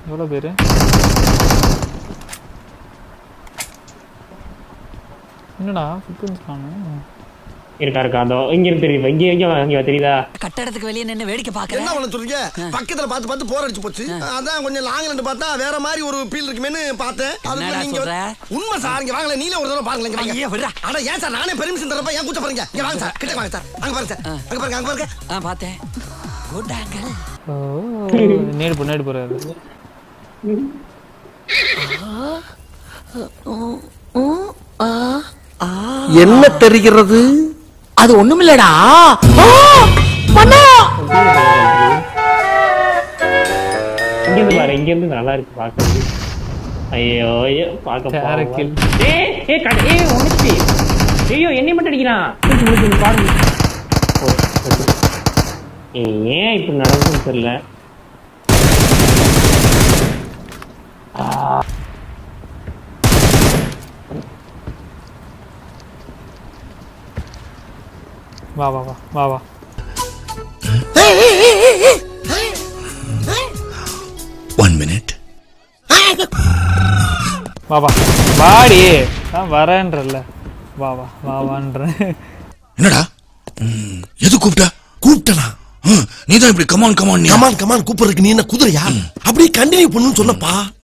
எவ்வளோ பேர் என்னடா ஃபுட்பிரிண்ட்ஸ் காணும் இருக்கா இருக்கா அந்த இங்க இருந்து தெரியுது இங்க இங்க வா, இங்க வா, தெரியுதா கட்டடத்துக்கு வெளியே நின்னு வேடிக்கை என்ன பாக்குறேன் பண்ண சொல்றீங்க பக்கத்துல பார்த்து பார்த்து போர் அடிச்சு போச்சு அதான் கொஞ்சம் லாங்ல இருந்து பார்த்தா வேற மாதிரி ஒரு ஃபீல் இருக்குமேன்னு பார்த்தேன் அதுக்குள்ள என்னடா நீங்க சொல்ற? உண்மை சார் இங்க வாங்கல நீல ஒரு தடவை பாருங்க இங்க வாங்க ஐயா, விட்றா. அட ஏன் சார் நானே பெர்மிஷன் தரப்ப ஏன் கூச்ச போறீங்க இங்க வாங்க சார் கிட்ட வாங்க சார் அங்க பாருங்க சார் அங்க பாருங்க அங்க பாருங்க ஆ பார்த்தேன் குட் ஆங்கிள் ஓ நேடு போ நேடு போறாரு என்ன தெரிகிறது அது ஒண்ணுமில்லடா இங்க இருந்து பாரு இங்க இருந்து நல்லா இருக்கு பாக்குறது ஐயோ ஐயோ பாக்க Terror ஏய் ஏய் கட ஏய் உனக்கு ஐயோ என்னை மட்டும் அடிக்கிறான் தூக்கி முடிச்சு பாருங்க ஓ, okay. ஏய், ஏன் இப்படி நடக்குதுன்னு தெரியல வா வா வா வா வா ஒன் மினிட் வா வா வாடி நான் வரேன்றல்ல வா வா வா வான்றேன் என்னடா ம், எது கூப்பிட்ட கூப்பிட்டனா நீ தான் இப்படி கமான் கமான் கமான் கமான் கூப்பிடுறதுக்கு நீ என்ன குதிரையா அப்படியே கண்டினியூ பண்ணுன்னு சொன்னப்பா